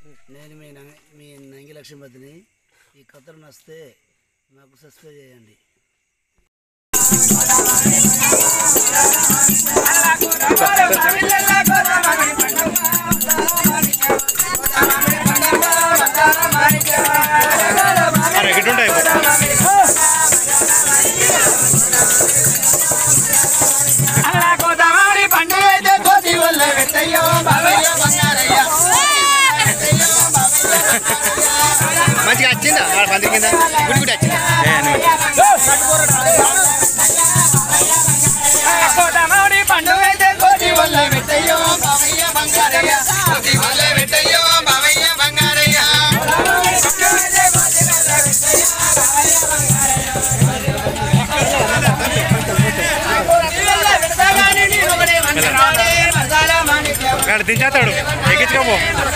నేను మీ నంగ మీ నంగి లక్ష్మీపతిని ఈ కథలు నచ్చితే మాకు సబ్స్క్రైబ్ చేయండి అరే గిట్టుంటాయి గోదావరి పండుగ అయితే కోతి వల్ల పెట్టయ్యో బాబయ్య బంగారయ్య మంచిగా వచ్చిందా ఆడ పందిరి కింద గుడి గుడి వచ్చిందా గోదావరి పండుగ అయితే కోతి వల్ల పెట్టయ్యో బాబయ్య బంగారయ్య కోతి వల్ల పెట్టయ్యో బాబయ్య బంగారయ్య అక్కడ దించేస్తాడు ఎక్కించుకోపో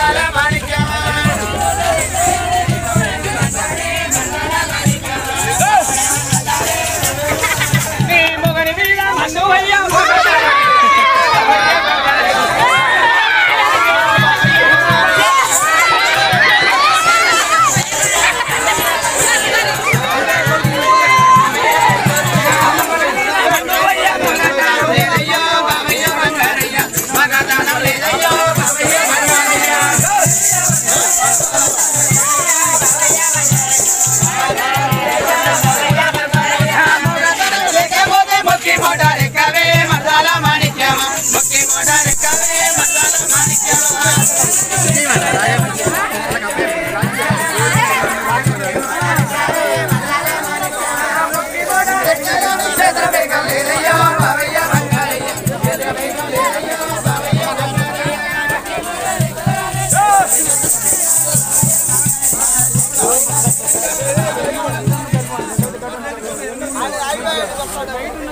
మొక్కి మోట రెక్కవే మసాలా మాణిక్యమ మొక్కి మోట రెక్కవే మసాలా మాణిక్యమ అయిపోయాడు